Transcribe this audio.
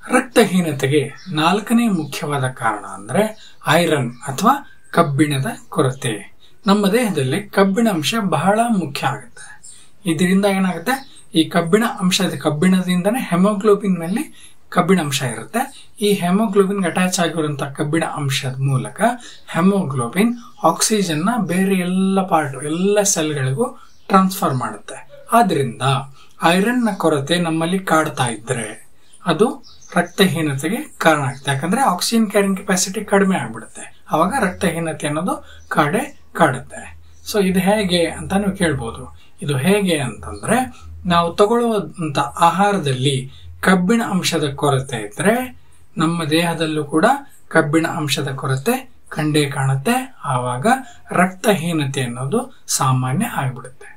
ರಕ್ತಹೀನತೆಗೆ ನಾಲ್ಕನೇ ಮುಖ್ಯವಾದ ಕಾರಣ ಅಂದ್ರೆ ಐರನ್ ಅಥವಾ ಕಬ್ಬಿಣದ ಕೊರತೆ ನಮ್ಮ ದೇಹದಲ್ಲಿ ಕಬ್ಬಿಣ ಅಂಶ ಬಹಳ ಮುಖ್ಯ ಆಗುತ್ತೆ ಇದರಿಂದ ಏನಾಗುತ್ತೆ ಈ ಕಬ್ಬಿಣ ಅಂಶದ ಕಬ್ಬಿಣದಿಂದನೇ ಹೆಮೋಗ್ಲೋಬಿನ್ ನಲ್ಲಿ ಕಬ್ಬಿಣ ಅಂಶ ಇರುತ್ತೆ ಈ ಹೆಮೋಗ್ಲೋಬಿನ್ ಅಟ್ಯಾಚ್ ಆಗಿರುವಂತಹ ಕಬ್ಬಿಣ ಅಂಶದ ಮೂಲಕ ಹೆಮೋಗ್ಲೋಬಿನ್ ಆಕ್ಸಿಜನ್ ನ ಬೇರೆ ಎಲ್ಲ ಪಾರ್ಟ್ ಎಲ್ಲ ಸೆಲ್ಗಳಿಗೂ ಟ್ರಾನ್ಸ್ಫರ್ ಮಾಡುತ್ತೆ ಆದ್ರಿಂದ ಐರನ್ ನ ಕೊರತೆ ನಮ್ಮಲ್ಲಿ ಕಾಡ್ತಾ ಇದ್ರೆ ಅದು ರಕ್ತಹೀನತೆಗೆ ಕಾರಣ ಆಗುತ್ತೆ ಯಾಕಂದ್ರೆ ಆಕ್ಸಿಜನ್ ಕ್ಯಾರಿಂಗ್ ಕೆಪಾಸಿಟಿ ಕಡಿಮೆ ಆಗ್ಬಿಡುತ್ತೆ ಅವಾಗ ರಕ್ತಹೀನತೆ ಅನ್ನೋದು ಕಾಡೆ ಕಾಡುತ್ತೆ ಸೊ ಇದು ಹೇಗೆ ಅಂತ ನೀವು ಕೇಳ್ಬೋದು ಇದು ಹೇಗೆ ಅಂತಂದ್ರೆ ನಾವು ತಗೊಳ್ಳುವಂತ ಆಹಾರದಲ್ಲಿ ಕಬ್ಬಿಣ ಅಂಶದ ಕೊರತೆ ಇದ್ರೆ ನಮ್ಮ ದೇಹದಲ್ಲೂ ಕೂಡ ಕಬ್ಬಿಣ ಅಂಶದ ಕೊರತೆ ಕಂಡೇ ಕಾಣುತ್ತೆ ಆವಾಗ ರಕ್ತಹೀನತೆ ಅನ್ನೋದು ಸಾಮಾನ್ಯ ಆಗ್ಬಿಡುತ್ತೆ